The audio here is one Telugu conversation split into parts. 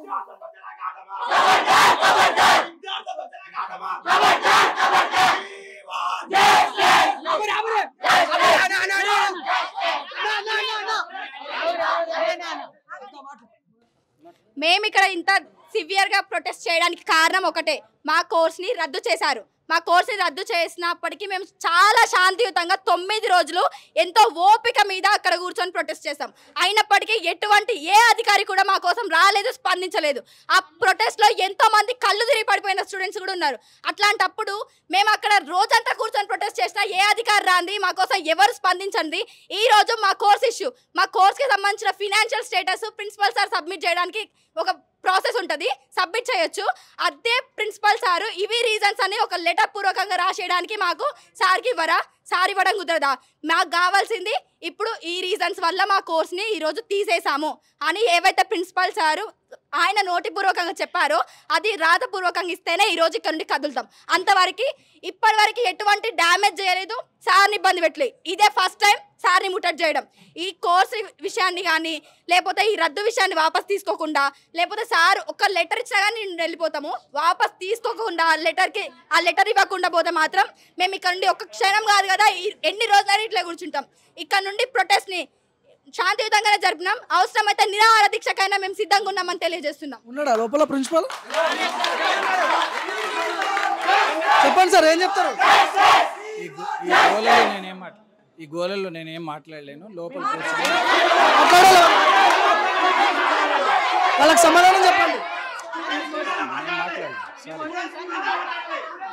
మేము ఇక్కడ ఇంత సివియర్ గా ప్రొటెస్ట్ చేయడానికి కారణం ఒకటే మా కోర్స్ ని రద్దు చేశారు మా కోర్సుని రద్దు చేసినప్పటికీ మేము చాలా శాంతియుతంగా తొమ్మిది రోజులు ఎంతో ఓపిక మీద అక్కడ కూర్చొని ప్రొటెస్ట్ చేస్తాం అయినప్పటికీ ఎటువంటి ఏ అధికారి కూడా మా కోసం రాలేదు స్పందించలేదు ఆ ప్రొటెస్ట్ లో ఎంతో మంది కళ్ళు తిరిగి పడిపోయిన స్టూడెంట్స్ కూడా ఉన్నారు అట్లాంటప్పుడు మేము అక్కడ రోజంతా కూర్చొని ప్రొటెస్ట్ చేసినా ఏ అధికారి రాంది మా కోసం ఎవరు స్పందించండి ఈ రోజు మా కోర్స్ ఇష్యూ మా కోర్స్కి సంబంధించిన financial status principal sir submit చేయడానికి ఒక ప్రాసెస్ ఉంటుంది సబ్మిట్ చేయొచ్చు అదే ప్రిన్సిపల్ సారు ఇవి రీజన్స్ అని ఒక లెటర్ పూర్వకంగా రాసేయడానికి మాకు సార్కి ఇవ్వరా సార్ ఇవ్వడం కుదరదా మాకు కావాల్సింది ఇప్పుడు ఈ రీజన్స్ వల్ల మా కోర్స్ని ఈరోజు తీసేసాము అని ఏవైతే ప్రిన్సిపల్ సారు ఆయన నోటిపూర్వకంగా చెప్పారో అది రాతపూర్వకంగా ఇస్తేనే ఈరోజు ఇక్కడ నుండి కదులుతాం అంతవరకు ఇప్పటివరకు ఎటువంటి డ్యామేజ్ చేయలేదు సార్ని ఇబ్బంది పెట్టలేదు ఇదే ఫస్ట్ టైం సార్ని ముట్టడి చేయడం ఈ కోర్స్ విషయాన్ని కానీ లేకపోతే ఈ రద్దు విషయాన్ని వాపస్ తీసుకోకుండా లేకపోతే సార్ ఒక లెటర్ ఇచ్చినా కానీ నేను వెళ్ళిపోతాము వాపస్ తీసుకోకుండా ఆ లెటర్కి ఆ లెటర్ ఇవ్వకుండా పోతే మాత్రం మేము ఇక్కడ నుండి ఒక క్షణం కాదు కదా ఈ- ఎన్ని రోజులైనా ఇట్లా కూర్చుంటాం ఇక్కడ నుండి ప్రొటెస్ట్ని శాంతియుతంగానే జరిపినాం అవసరమైతే నిరాహార దీక్షకైనా మేము సిద్ధంగా ఉన్నామని తెలియజేస్తున్నాం ఉన్నాడా లోపల ప్రిన్సిపల్ చెప్పండి సార్ ఏం చెప్తారు ఈ గో- ఈ గోలలో నేనేం మాట్లా ఈ గోలలో నేనేం మాట్లాడలేను లోపల కూర్చొని మాట్లాడాలా వాళ్ళకి సమాధానం చెప్పండి నేను మాట్లాడలేను సారీ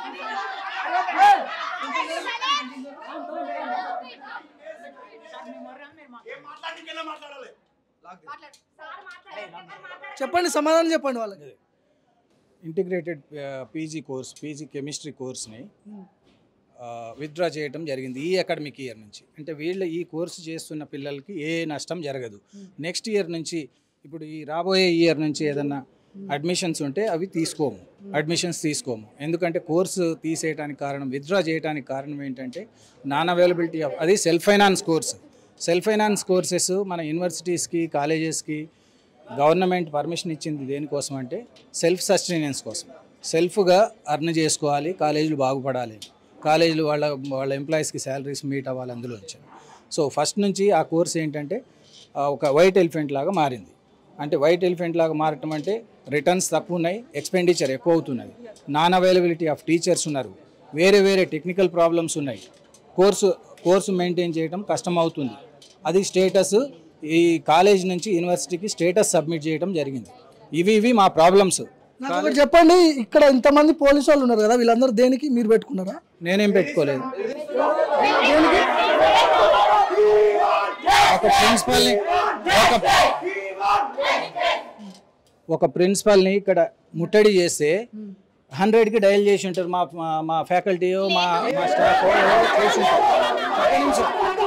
చెప్పండి సమాధానం చెప్పండి వాళ్ళకి integrated PG course PG chemistry కోర్స్ని విత్డ్రా చేయడం జరిగింది ఈ అకాడమిక్ ఇయర్ నుంచి అంటే వీళ్ళు ఈ కోర్సు చేస్తున్న పిల్లలకి ఏ నష్టం జరగదు నెక్స్ట్ ఇయర్ నుంచి ఇప్పుడు ఈ రాబోయే ఇయర్ నుంచి ఏదన్నా అడ్మిషన్స్ ఉంటే అవి తీసుకోము అడ్మిషన్స్ తీసుకోము ఎందుకంటే కోర్సు తీసేయడానికి కారణం విత్డ్రా చేయడానికి కారణం ఏంటంటే నాన్ అవైలబిలిటీ ఆఫ్ అది self finance course self finance courses మన యూనివర్సిటీస్కి కాలేజెస్కి గవర్నమెంట్ పర్మిషన్ ఇచ్చింది దేనికోసం అంటే సెల్ఫ్ సస్టైనెన్స్ కోసం సెల్ఫ్గా అర్న్ చేసుకోవాలి కాలేజీలు బాగుపడాలి కాలేజీలు వాళ్ళ వాళ్ళ ఎంప్లాయీస్కి శాలరీస్ మీట్ అవ్వాలి అందులో వచ్చాను సో ఫస్ట్ నుంచి ఆ కోర్స్ ఏంటంటే ఆ, ఒక వైట్ ఎలిఫెంట్ లాగా మారింది అంటే వైట్ ఎలిఫెంట్ లాగా మారటం అంటే రిటర్న్స్ తక్కువ ఉన్నాయి ఎక్స్పెండిచర్ ఎక్కువ అవుతున్నది నాన్ అవైలబిలిటీ ఆఫ్ టీచర్స్ ఉన్నారు వేరే వేరే టెక్నికల్ ప్రాబ్లమ్స్ ఉన్నాయి కోర్సు కోర్సు మెయింటైన్ చేయడం కష్టం అవుతుంది అది స్టేటస్ ఈ కాలేజ్ నుంచి యూనివర్సిటీకి స్టేటస్ సబ్మిట్ చేయడం జరిగింది ఇవి ఇవి మా ప్రాబ్లమ్స్ నాకు ఒకటి చెప్పండి ఇక్కడ ఇంతమంది పోలీసు వాళ్ళు ఉన్నారు కదా వీళ్ళందరూ దేనికి మీరు పెట్టుకున్నారా నేనేం పెట్టుకోలేదు ఒక ప్రిన్సిపల్ని ఒక ఒక ప్రిన్సిపల్ని ఇక్కడ ముట్టడి చేస్తే హండ్రెడ్కి డయల్ చేసి ఉంటారు మా మా- మా ఫ్యాకల్టీయో మా మా స్టాఫ్ చేసి ఉంటారు ఒక్క నిమిషం.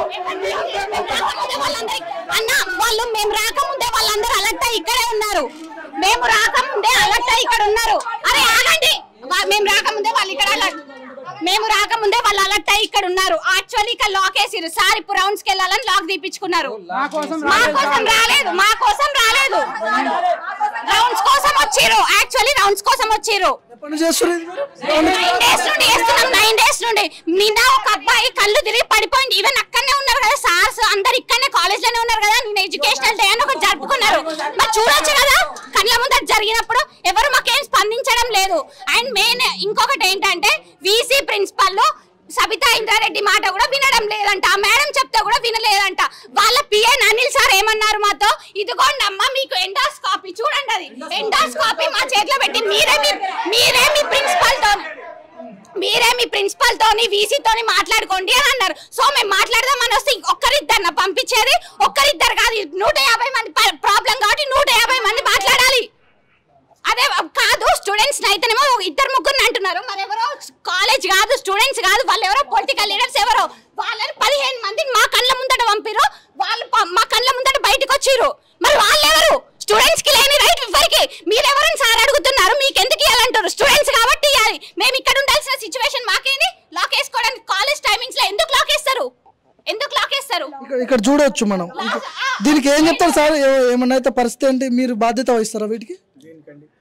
అన్న వాళ్ళు మేము రాకముందే వాళ్ళందరూ అలర్ట్ అయ్యి ఇక్కడే ఉన్నారు మేము రాకముందే అలర్ట్ అయ్యి ఇక్కడ ఉన్నారు అరే ఆగండి వా- మేము రాకముందే వాళ్ళు ఇక్కడ alert- మేము రాకముందే వాళ్ళు అలర్ట్ అయ్యి ఇక్కడ ఉన్నారు యాక్చువల్లీ ఇక్కడ లాక్ వేసిరు సార్ ఇప్పుడు రౌండ్స్ కి వెళ్ళాలని లాక్ తీపించుకున్నారు మా కోసం రాలేదు మా కోసం రాలేదు రౌండ్స్ కోసం వచ్చిర్రు యాక్చువల్లీ రౌండ్స్ కోసం వచ్చిర్రు ఎప్పటి నుంచి చేస్తున్నారు ఇది మీరు? నైన్ డేస్ నుండి చేస్తున్నాం నైన్ డేస్ నుండి నిన్న ఒక అబ్బాయి కళ్ళు తిరిగి పడిపోయింది ఈవెన్ అక్కడనే ఉన్నారు కదా సార్స్ అందరు ఇక్కడనే కాలేజ్ లోనే ఉన్నారు కదా నేను ఎడ్యుకేషనల్ డే అని ఒకటి జరుపుకున్నారు మరి చూడొచ్చు కదా కళ్ళ ముందర జరిగినప్పుడు ఎవరు మాకేం స్పందించడం లేదు అండ్ మెయిన్ ఇంకొకటి ఏంటంటే వీసీ ప్రిన్సిపల్ లో సబితా ఇంద్రారెడ్డి మాట కూడా వినడం లేదంట ఆ మేడం చెప్తే కూడా వినలేదంట వాళ్ళ పిఎన్ అనిల్ సార్ ఏమన్నారు మాతో ఇదిగోండి అమ్మ మీకు ఎండాస్ కాపీ చూడండి అది ఎండాస్ కాపీ మా చేతిలో పెట్టి మీరే మీ మీరే మీ ప్రిన్సిపల్ తో మీరే మీ ప్రిన్సిపల్ తోని వీసీ తోని మాట్లాడుకోండి అని అన్నారు సో మేము మాట్లాడదామని వస్తే ఒక్కరిద్దరిన పంపించేది ఒక్కరిద్దరు కాదు ఇది నూట యాభై మంది ప్రాబ్లం కాబట్టి నూట యాభై మంది మాట్లాడాలి అదే కాదు స్టూడెంట్స్ అయితేనేమో ఇద్దరు ముగ్గురు అంటున్నారు మరి ఎవరో కాలేజ్ కాదు స్టూడెంట్స్ కాదు వాళ్ళు ఎవరో పొలిటికల్ లీడర్స్ ఎవరో వాళ్ళని పదిహేను మందిని మా కళ్ళ ముందట పంపిరు వాళ్ళు ప- మా కళ్ళ ముందట బయటకు వచ్చిర్రు మరి వాళ్ళు ఎవరు స్టూడెంట్స్ కి లేని రైట్ ఎవరికి మీరెవరని సార్ అడుగుతున్నారు మీకు ఎందుకు ఇవ్వాలంటారు స్టూడెంట్స్ కాబట్టి ఇవ్వాలి మేము ఇక్కడ ఉండాల్సిన సిచ్యువేషన్ మాకేంది లాక్ వేసుకోవడానికి కాలేజ్ టైమింగ్స్ లో ఎందుకు లాక్ వేస్తారు ఎందుకు లాక్ వేస్తారు ఇక్కడ ఇక్కడ చూడొచ్చు మనం ఇంకా దీనికి ఏం చెప్తారు సార్ ఏ- ఏమన్నా అయితే పరిస్థితి ఏంటి మీరు బాధ్యత వహిస్తారా వీటికి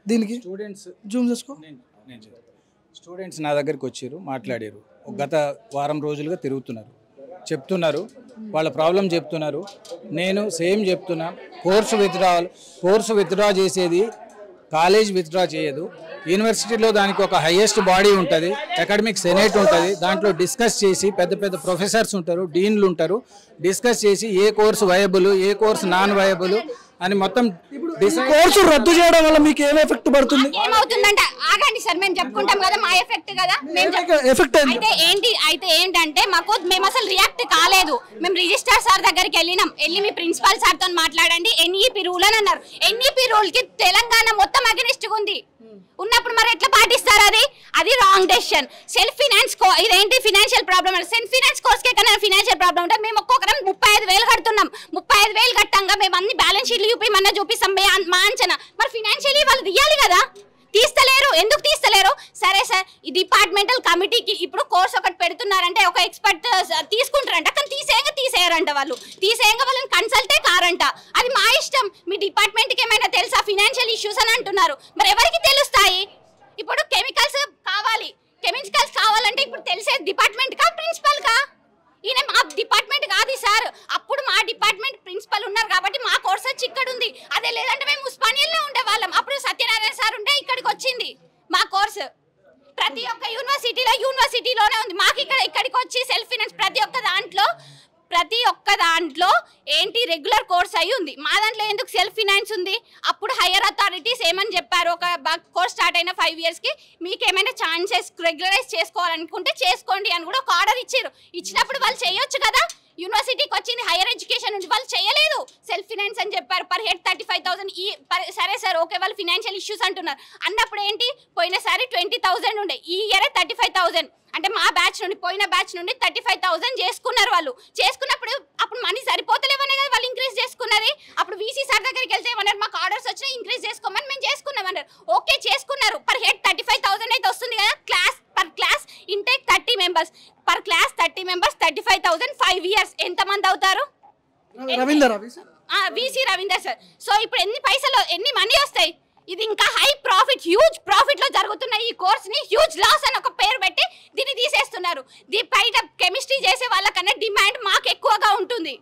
దీనికి స్టూడెంట్స్ జూమ్ చేసుకో నేను నేను చెప్తాను. స్టూడెంట్స్ నా దగ్గరికి వచ్చారు మాట్లాడారు ఒక గత వారం రోజులుగా తిరుగుతున్నారు చెప్తున్నారు వాళ్ళ ప్రాబ్లం చెప్తున్నారు నేను సేమ్ చెప్తున్నా కోర్సు విత్డ్రా కోర్సు విత్డ్రా చేసేది కాలేజ్ విత్డ్రా చేయదు యూనివర్సిటీలో దానికి ఒక హైయెస్ట్ బాడీ ఉంటుంది అకాడమిక్ సెనేట్ ఉంటుంది దాంట్లో డిస్కస్ చేసి పెద్ద పెద్ద ప్రొఫెసర్స్ ఉంటారు డీన్లు ఉంటారు డిస్కస్ చేసి ఏ కోర్సు వయబుల్ ఏ కోర్సు నాన్ వయబుల్ అని మొత్తం డిసైడ్ కోర్సు రద్దు చేయడం వల్ల మీకు ఏం ఎఫెక్ట్ పడుతుంది ఏమవుతుందంటే ఆగండి సార్ మేము చెప్పుకుంటాం కదా మా ఎఫెక్ట్ కదా మేము చెప్- ఎఫెక్ట్ అయింది అయితే ఏంటి అయితే ఏంటంటే మాకు మేము అసలు రియాక్ట్ కాలేదు మేము రిజిస్ట్రార్ సార్ దగ్గరికి వెళ్ళినాం వెళ్ళి మీ ప్రిన్సిపాల్ సార్ తో మాట్లాడండి ఎన్ఈపి రూల్ అని అన్నారు ఎన్ఈపి రూల్ కి తెలంగాణ మొత్తం అగనిస్ట్ ఉంది ఉన్నప్పుడు మరి ఎట్లా పాటిస్తారు అది అది రాంగ్ డెసిషన్ సెల్ఫ్ ఫినాన్స్ కో ఇదేంటి financial problem self finance course కే కన్నా ఫినాన్షియల్ ప్రాబ్లమ్ ఉంటే మేము ఒక్కొక్కరం ముప్పై ఐదు వేలు కడుతున్నాం ముప్పై ఐదు వేలు కట్టంగా మేము అన్ని బ్యాలెన్స్ షీట్లు చూపిమన్నా చూపిస్తాం మే- మా అంచనా మరి ఫినాన్షియలీ వాళ్ళు తీయాలి కదా తీస్తలేరు ఎందుకు తీస్తలేరు సరే సార్ ఈ డిపార్ట్మెంటల్ కమిటీకి ఇప్పుడు కోర్స్ ఒకటి పెడుతున్నారంటే ఒక ఎక్స్పర్ట్ తీసుకుంటారంట కానీ తీసేయంగా తీసేయరంట వాళ్ళు తీసేయంగా వాళ్ళని కన్సల్టే కారంట అది మా ఇష్టం మీ డిపార్ట్మెంట్కి ఏమైనా తెలుసా ఫినాన్షియల్ ఇష్యూస్ అని అంటున్నారు మరి ఎవరికి తెలుస్తాయి ఇప్పుడు కెమికల్స్ కావాలి కెమికల్స్ కావాలంటే ఇప్పుడు తెలిసే డిపార్ట్మెంట్ కా ప్రిన్సిపల్ కా ఈయన మా డిపార్ట్మెంట్ కాదు సార్ అప్పుడు మా డిపార్ట్మెంట్ ప్రిన్సిపల్ ఉన్నారు కాబట్టి మా కోర్స్ వచ్చి ఇక్కడ ఉంది అదే లేదంటే మేము ఉస్మానియాలో ఉండే వాళ్ళం అప్పుడు సత్యనారాయణ సార్ ఉంటే ఇక్కడికి వచ్చింది మా కోర్సు ప్రతి ఒక్క యూనివర్సిటీలో యూనివర్సిటీలోనే ఉంది మాకు ఇక్కడ ఇక్కడికి వచ్చి సెల్ఫ్ ఫినాన్స్ ప్రతి ఒక్క దాంట్లో ప్రతి ఒక్క దాంట్లో ఏంటి రెగ్యులర్ కోర్స్ అయి ఉంది మా దాంట్లో ఎందుకు సెల్ఫ్ ఫినాన్స్ ఉంది అప్పుడు హైయర్ అథారిటీస్ ఏమని చెప్పారు ఒక కోర్స్ స్టార్ట్ అయిన ఫైవ్ ఇయర్స్కి మీకు ఏమైనా ఛాన్సెస్ రెగ్యులరైజ్ చేసుకోవాలనుకుంటే చేసుకోండి అని కూడా ఒక ఆర్డర్ ఇచ్చారు ఇచ్చినప్పుడు వాళ్ళు చేయొచ్చు కదా యూనివర్సిటీకి వచ్చింది హైయర్ ఎడ్యుకేషన్ ఉంది వాళ్ళు చేయలేదు సెల్ఫ్ ఫినాన్స్ అని చెప్పారు per head thirty five thousand ఈ per- సరే సార్ ఓకే వాళ్ళు ఫినాన్షియల్ ఇష్యూస్ అంటున్నారు అన్నప్పుడు ఏంటి పోయినసారి ట్వంటీ థౌసండ్ ఉండే ఈ ఇయర్ థర్టీ ఫైవ్ థౌసండ్ అంటే మా బ్యాచ్ నుండి పోయిన బ్యాచ్ నుండి థర్టీ ఫైవ్ థౌసండ్ చేసుకున్నారు వాళ్ళు చేసుకున్నప్పుడు అప్పుడు మనీ సరిపోతలేవనే కదా వాళ్ళు ఇంక్రీజ్ చేసుకున్నది అప్పుడు వీసీ సార్ దగ్గరికి వెళ్తే ఏమన్నారు మాకు ఆర్డర్స్ వచ్చినా ఇంక్రీజ్ చేసుకోమని మేము చేసుకున్నామన్నారు ఓకే చేసుకున్నారు per head thirty five thousand అయితే వస్తుంది కదా class per class intake thirty members per class thirty members thirty five thousand five years ఎంతమంది అవుతారు Ravinder Ravi sir VC Ravinder sir so ఇప్పుడు ఎన్ని పైసలు ఎన్ని మనీ వస్తాయి ఇది ఇంకా హై ప్రాఫిట్ హ్యూజ్ ప్రాఫిట్ లో జరుగుతున్న ఈ కోర్స్ ని హ్యూజ్ లాస్ అని ఒక పేరు పెట్టి దీన్ని తీసేస్తున్నారు దీ బయట కెమిస్ట్రీ చేసే వాళ్ళకన్నా డిమాండ్ మాకు ఎక్కువగా ఉంటుంది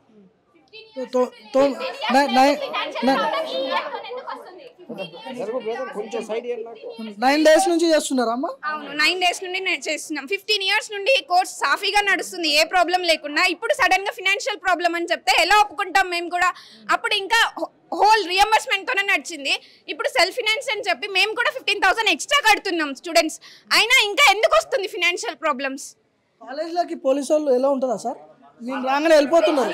తో- తో- తో- నై- నై- నై- నైన్ డేస్ నుంచి చేస్తున్నారా అమ్మా అవును నైన్ డేస్ నుండి నేను చేస్తున్నాం ఫిఫ్టీన్ ఇయర్స్ నుండి ఈ కోర్స్ సాఫీగా నడుస్తుంది ఏ ప్రాబ్లం లేకుండా ఇప్పుడు సడన్ గా ఫినాన్షియల్ ప్రాబ్లం అని చెప్తే ఎలా ఒప్పుకుంటాం మేము కూడా అప్పుడు ఇంకా హోల్ రియంబర్స్మెంట్ తోనే నడిచింది ఇప్పుడు సెల్ఫ్ ఫినాన్స్ అని చెప్పి మేము కూడా ఫిఫ్టీన్ థౌసండ్ ఎక్స్ట్రా కడుతున్నాం స్టూడెంట్స్ అయినా ఇంకా ఎందుకు వస్తుంది ఫినాన్షియల్ ప్రాబ్లమ్స్ కాలేజ్లోకి పోలీసు వాళ్ళు ఎలా ఉంటుందా సార్ నేను రాగానే వెళ్ళిపోతున్నారు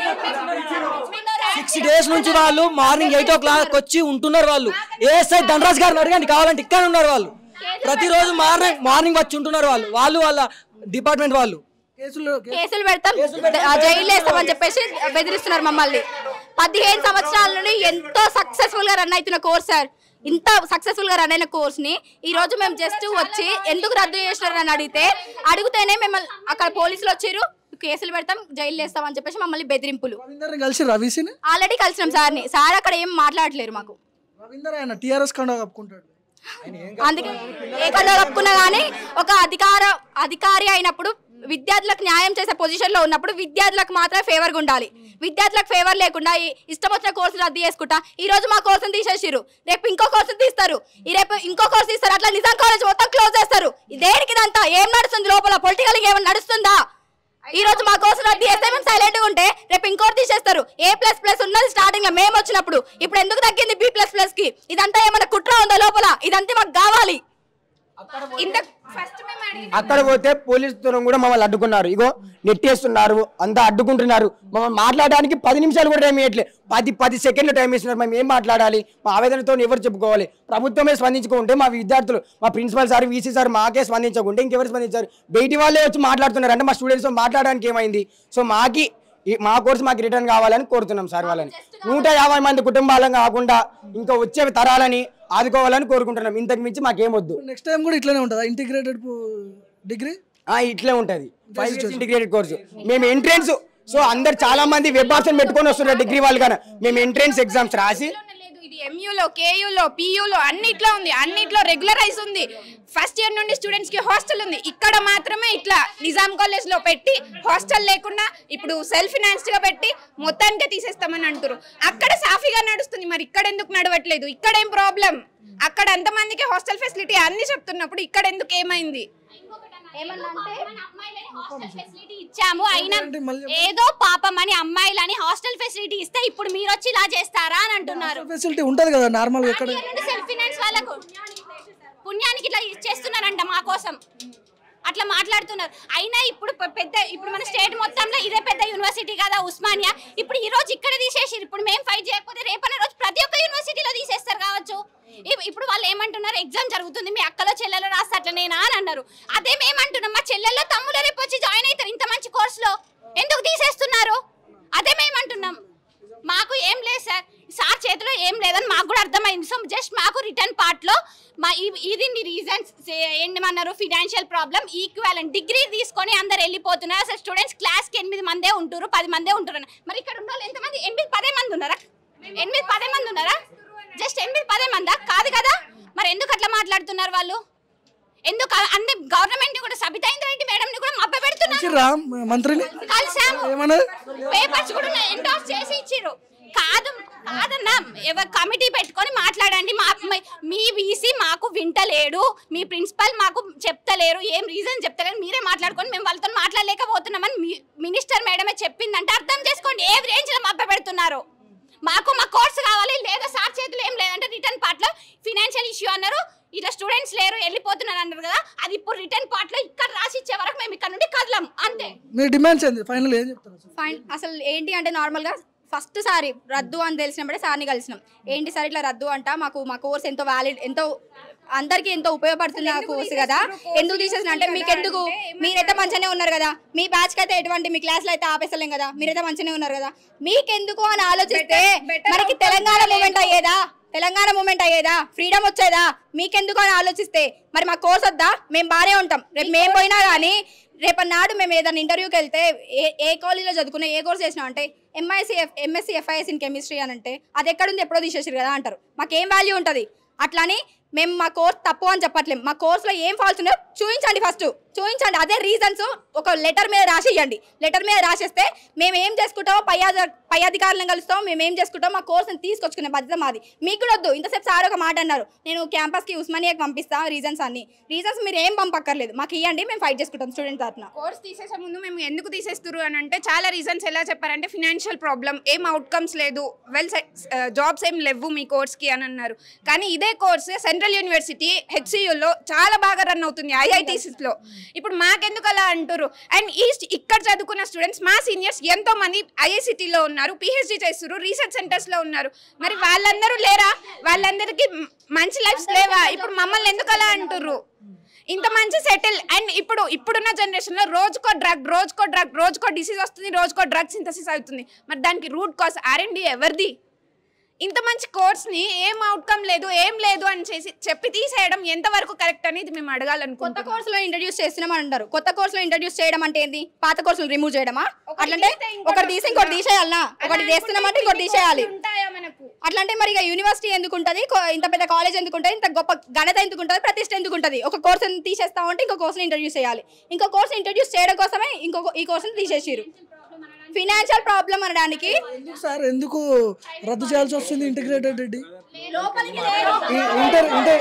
సిక్స్ డేస్ నుంచి వాళ్ళు మార్నింగ్ ఎయిట్ ఓ క్లాక్ వచ్చి ఉంటున్నారు వాళ్ళు ఏఎస్ఐ ధనరాజ్ గారిని అడగండి కావాలంటే ఇక్కడ ఉన్నారు వాళ్ళు ప్రతిరోజు మార్నింగ్ మార్నింగ్ వచ్చి ఉంటున్నారు వాళ్ళు వాళ్ళు వాళ్ళ డిపార్ట్మెంట్ వాళ్ళు కేసులు కేసులు పెడతాం ఆ జైలు వేస్తామని చెప్పేసి బెదిరిస్తున్నారు మమ్మల్ని పదిహేను సంవత్సరాల నుండి ఎంతో సక్సెస్ఫుల్ గా రన్ అవుతున్న కోర్స్ సార్ ఇంత సక్సెస్ఫుల్ గా రన్ అయిన కోర్స్ ని ఈ రోజు మేము జస్ట్ వచ్చి ఎందుకు రద్దు చేసినారు అని అడిగితే అడిగితేనే మిమ్మల్ని అక్కడ పోలీసులు వచ్చిర్రు కేసులు పెడతాం జైలు వేస్తాం అని చెప్పేసి మమ్మల్ని బెదిరింపులు రవీందర్ని కలిసి రవీసిని ఆల్రెడీ కలిసినాం సార్ని సార్ అక్కడ ఏం మాట్లాడలేరు మాకు రవీందర్ ఆయన టీఆర్ఎస్ కండ కప్పుకుంటాడు అందుకే ఏ కన్నా కప్పుకున్నా కానీ ఒక అధికార అధికారి అయినప్పుడు విద్యార్థులకు న్యాయం చేసే పొజిషన్ లో ఉన్నప్పుడు విద్యార్థులకు మాత్రమే ఫేవర్ గా ఉండాలి విద్యార్థులకు ఫేవర్ లేకుండా ఈ ఇష్టం వచ్చిన కోర్సు రద్దు చేసుకుంటా ఈ రోజు మా కోర్సును తీసేసిరు రేపు ఇంకో కోర్సు తీస్తారు ఈ రేపు ఇంకో కోర్సు తీస్తారు అట్లా నిజాం కాలేజ్ మొత్తం క్లోజ్ చేస్తారు దేనికి ఇదంతా ఏం నడుస్తుంది లోపల పొలిటికల్ ఏమైనా నడుస్తుందా ఈ రోజు మా కోసం రద్దు చేస్తే మేము సైలెంట్ గా ఉంటే రేపు ఇంకోటి తీసేస్తారు ఏ ప్లస్ ప్లస్ ఉన్నది స్టార్టింగ్ లో మేము వచ్చినప్పుడు ఇప్పుడు ఎందుకు తగ్గింది బి ప్లస్ ప్లస్ కి ఇదంతా ఏమైనా కుట్ర ఉందా లోపల ఇదంతా మాకు కావాలి ఇంత ఫస్ట్ మేము అడిగి అక్కడ పోతే పోలీసుతో కూడా మమ్మల్ని అడ్డుకున్నారు ఇగో నెట్టేస్తున్నారు అంతా అడ్డుకుంటున్నారు మమ్మల్ని మాట్లాడడానికి పది నిమిషాలు కూడా టైం ఇవ్వట్లేదు పది పది సెకండ్లు టైం ఇస్తున్నారు మేము ఏం మాట్లాడాలి మా ఆవేదనతో ఎవరు చెప్పుకోవాలి ప్రభుత్వమే స్పందించుకుంటే మా విద్యార్థులు మా ప్రిన్సిపల్ సార్ వీసీ సార్ మాకే స్పందించకుంటే ఇంకెవరు స్పందించారు బయటి వాళ్ళే వచ్చి మాట్లాడుతున్నారు అంటే మా స్టూడెంట్స్తో మాట్లాడడానికి ఏమైంది సో మాకి ఈ- మా కోర్సు మాకు రిటర్న్ కావాలని కోరుతున్నాం సార్ వాళ్ళని నూట యాభై మంది కుటుంబాలను కాకుండా ఇంకా వచ్చే తరాలని ఆదుకోవాలని కోరుకుంటున్నాం ఇంతకు మించి మాకేం వద్దు నెక్స్ట్ టైం కూడా ఇట్లానే ఉంటుందా ఇంటిగ్రేటెడ్ డిగ్రీ ఆ, ఇట్లే ఉంటది ఫైవ్ ఇయర్స్ ఇంటిగ్రేటెడ్ కోర్సు మేము ఎంట్రెన్స్ సో అందరు చాలా మంది వెబ్ ఆప్షన్ పెట్టుకొని వస్తున్నారు డిగ్రీ వాళ్ళు కానీ మేము ఎంట్రెన్స్ ఎగ్జామ్స్ రాసి లేదు ఇది ఎంయూలో కేయూలో పియూలో అన్నిట్లో ఉంది అన్నిట్లో రెగ్యులరైజ్ ఉంది ఫస్ట్ ఇయర్ నుండి స్టూడెంట్స్ కి హాస్టల్ ఉంది ఇక్కడ మాత్రమే ఇట్లా నిజాం కాలేజ్ లో పెట్టి హాస్టల్ లేకుండా ఇప్పుడు సెల్ఫ్ ఫినాన్స్డ్ గా పెట్టి మొత్తానికే తీసేస్తామని అంటారు అక్కడ సాఫీగా నడుస్తుంది మరి ఇక్కడ ఎందుకు నడవట్లేదు ఇక్కడ ఏం ప్రాబ్లం అక్కడ అంతమందికి హాస్టల్ ఫెసిలిటీ అన్ని చెప్తున్నప్పుడు ఇక్కడ ఎందుకు ఏమైంది ఫెసిలిటీ ఇచ్చాము అయినా ఏంటి మళ్ళీ ఏదో పాపం అని అమ్మాయిలని హాస్టల్ ఫెసిలిటీ ఇస్తే ఇప్పుడు మీరు వచ్చి ఇలా చేస్తారా అని అంటున్నారు ఫెసిలిటీ ఉంటుంది కదా నార్మల్గా ఎక్కడ సెల్ఫ్ ఫినాన్స్ వాళ్ళకు పుణ్యానికి ఇట్లా చేస్తున్నారంట మా కోసం అట్లా మాట్లాడుతున్నారు అయినా ఇప్పుడు పె- పెద్ద ఇప్పుడు మన స్టేట్ మొత్తంలో ఇదే పెద్ద యూనివర్సిటీ కదా ఉస్మానియా ఇప్పుడు ఈ రోజు ఇక్కడ తీసేసి ఇప్పుడు మేము ఫైట్ చేయకపోతే రేపనే రోజు ప్రతి ఒక్క యూనివర్సిటీలో తీసేస్తారు కావచ్చు ఇప్- ఇప్పుడు వాళ్ళు ఏమంటున్నారు ఎగ్జామ్ జరుగుతుంది మీ అక్కలో చెల్లెలో రాస్తే అట్లనేనా అని అన్నారు అదే మేమంటున్నాం మా చెల్లెల్లో తమ్ముళ్ళ రేపు వచ్చి జాయిన్ అవుతారు ఇంత మంచి కోర్సులో ఎందుకు తీసేస్తున్నారు అదే మేమంటున్నాం మాకు ఏం లేదు సార్ సార్ చేతిలో ఏం లేదని మాకు కూడా అర్థమైంది సో జస్ట్ మాకు రిటర్న్ పార్ట్లో మా ఇ- ఇది రీజన్స్ ఏంటమన్నారు ఫినాన్షియల్ ప్రాబ్లం ఈక్వాలెంట్ డిగ్రీ తీసుకొని అందరు వెళ్ళిపోతున్నారు అసలు స్టూడెంట్స్ క్లాస్కి ఎనిమిది మందే ఉంటారు పది మందే ఉంటారు అని. మరి ఇక్కడ ఉన్న వాళ్ళు ఎంతమంది ఎనిమిది పదే మంది ఉన్నారా ఎనిమిది పదే మంది ఉన్నారా జస్ట్ ఎనిమిది పదే మందా కాదు కదా మరి ఎందుకు అట్లా మాట్లాడుతున్నారు వాళ్ళు ఎందుకు అ- అన్ని గవర్నమెంట్ కూడా సబితా ఇంద్రారెడ్డి మేడం ని కూడా మబ్బ పెడుతున్నారు రా మంత్రిని కలిసాము ఏమన్నది పేపర్స్ కూడా ఎండార్స్ చేసి ఇచ్చిర్రు కాదు కాదన్నా ఎవరు కమిటీ పెట్టుకొని మాట్లాడండి మా మీ- మీ వీసీ మాకు వింటలేడు మీ ప్రిన్సిపల్ మాకు చెప్తలేరు ఏం రీజన్ చెప్తలేరు మీరే మాట్లాడుకొని మేము వాళ్ళతో మాట్లాడలేకపోతున్నామని మీ- మినిస్టర్ మేడమే చెప్పిందంటే అర్థం చేసుకోండి ఏ రేంజ్ లో మబ్బ పెడుతున్నారు మాకు మా కోర్స్ కావాలి లేదా సార్ చేతులు ఏం లేదంటే రిటర్న్ పార్ట్ లో ఫినాన్షియల్ ఇష్యూ అన్నారు ఇట్లా స్టూడెంట్స్ లేరు వెళ్ళిపోతున్నారు అన్నారు కదా అది ఇప్పుడు రిటర్న్ పార్ట్ లో ఇక్కడ రాసి ఇచ్చే వరకు మేము ఇక్కడ నుండి కదలం అంతే మీ డిమాండ్స్ ఏంది ఫైనల్ ఏం చెప్తారు అసలు? ఫైన్ అసలు ఏంటి అంటే నార్మల్గా ఫస్ట్ సారి రద్దు అని తెలిసినప్పుడే సార్ని కలిసినాం ఏంటి సార్ ఇట్లా రద్దు అంట మాకు మా కోర్స్ ఎంతో వ్యాలిడ్ ఎంతో అందరికీ ఎంతో ఉపయోగపడుతుంది ఆ కోర్స్ కదా ఎందుకు తీసేసిన అంటే మీకు ఎందుకు మీరైతే మంచిగానే ఉన్నారు కదా మీ బ్యాచ్కి అయితే ఎటువంటి మీ క్లాస్లో అయితే ఆపేసలేం కదా మీరైతే మంచిగానే ఉన్నారు కదా మీకెందుకు అని ఆలోచిస్తే better మనకి outcomes తెలంగాణ మూమెంట్ అయ్యేదా తెలంగాణ మూమెంట్ అయ్యేదా ఫ్రీడమ్ వచ్చేదా మీకెందుకు అని ఆలోచిస్తే మరి మా కోర్స్ వద్దా మేము బాగానే ఉంటాం రేపు మేము పోయినా కానీ రేపన్నాడు మేము ఏదైనా ఇంటర్వ్యూకి వెళ్తే ఏ ఏ కాలేజీలో చదువుకున్నా ఏ కోర్స్ చేసినా అంటే MIC F MSc FIS in chemistry అని అంటే అది ఎక్కడుంది ఎప్పుడో తీసేసారు కదా అంటారు మాకేం వాల్యూ ఉంటుంది అట్లాని మేము మా కోర్స్ తప్పు అని చెప్పట్లేం మా కోర్సులో ఏం ఫాల్స్ ఉన్నాయో చూపించండి ఫస్ట్ చూపించండి అదే రీజన్స్ ఒక లెటర్ మీద రాసి ఇవ్వండి లెటర్ మీద రాసేస్తే మేము ఏం చేసుకుంటామో పై అధ- పై అధికారులను కలుస్తాం మేము ఏం చేసుకుంటాం మా కోర్సుని తీసుకొచ్చుకునే బాధ్యత మాది మీకు కూడా వద్దు ఇంతసేపు సార్ ఒక మాట అన్నారు నేను క్యాంపస్కి ఉస్మానియాకి పంపిస్తా రీజన్స్ అన్ని రీజన్స్ మీరు ఏం పంపక్కర్లేదు మాకు ఇవ్వండి మేము ఫైట్ చేసుకుంటాం స్టూడెంట్ తరఫున కోర్స్ తీసేసే ముందు మేము ఎందుకు తీసేస్తారు అని అంటే చాలా రీజన్స్ ఎలా చెప్పారంటే ఫినాన్షియల్ ప్రాబ్లం ఏం అవుట్కమ్స్ లేదు వెల్ జాబ్స్ ఏం లేవు మీ కోర్స్కి అని అన్నారు కానీ ఇదే కోర్స్ సెంట్రల్ యూనివర్సిటీ హెచ్సియులో చాలా బాగా రన్ అవుతుంది ఐఐటీసీస్లో ఇప్పుడు మాకెందుకు అలా అంటారు అండ్ ఈ ఇక్కడ చదువుకున్న స్టూడెంట్స్ మా సీనియర్స్ ఎంతో మంది ఐఐసిటీలో ఉన్నారు పిహెచ్డి చేస్తారు రీసెర్చ్ సెంటర్స్లో ఉన్నారు మరి వాళ్ళందరూ లేరా వాళ్ళందరికీ మ్- మంచి లైఫ్స్ లేవా ఇప్పుడు మమ్మల్ని ఎందుకు అలా అంటుర్రు ఇంత మంచి సెటిల్ అండ్ ఇప్పుడు ఇప్పుడున్న జనరేషన్ లో రోజుకో డ్రగ్ రోజుకో డ్రగ్ రోజుకో డిసీజ్ వస్తుంది రోజుకో డ్రగ్ సింథసిస్ అవుతుంది మరి దానికి రూట్ కాజ్ ఆర్ఎండి ఎవరిది ఇంత మంచి కోర్స్ ని ఏం అవుట్కమ్ లేదు ఏం లేదు అని చేసి చెప్పి తీసేయడం ఎంతవరకు కరెక్ట్ అనేది మేము కొత్త అడగాలనుకుంటున్నాం కోర్సులో ఇంట్రడ్యూస్ చేస్తున్నామని అంటారు కొత్త కోర్సులో ఇంట్రడ్యూస్ చేయడం అంటే ఏంది పాత కోర్సులు రిమూవ్ చేయడమా ఒకటి అట్లంటే తీస్తే ఇంకోటి ఒకటి తీసి ఇంకోటి వస్తుందా? తీసేయాలనా ఒకటి అలా చేస్తున్నామంటే అనుకుంటే ఇంకోటి తీసేయాలి ఇన్ని ఉంటాయా మనకు అట్లంటే మరి ఇక యూనివర్సిటీ ఎందుకు ఉంటుంది ఇంత పెద్ద కాలేజ్ ఎందుకు ఉంటుంది ఇంత గొప్ప ఘనత ఎందుకు ఉంటుంది ప్రతిష్ట ఎందుకు ఉంటుంది ఒక కోర్స్ తీసేస్తా ఉంటే ఇంకో కోర్సుని ఇంట్రడ్యూస్ చేయాలి ఇంకో కోర్స్ ఇంట్రడ్యూస్ చేయడం కోసమే ఇంకో ఈ కోర్సుని తీసేసారు ఫినాన్షియల్ ప్రాబ్లం అనడానికి ఎందుకు సార్ ఎందుకు రద్దు చేయాల్సి వస్తుంది ఇంటిగ్రేటెడ్ రెడ్డి లోపలికి లేరు. ఇంటర్ ఇంటర్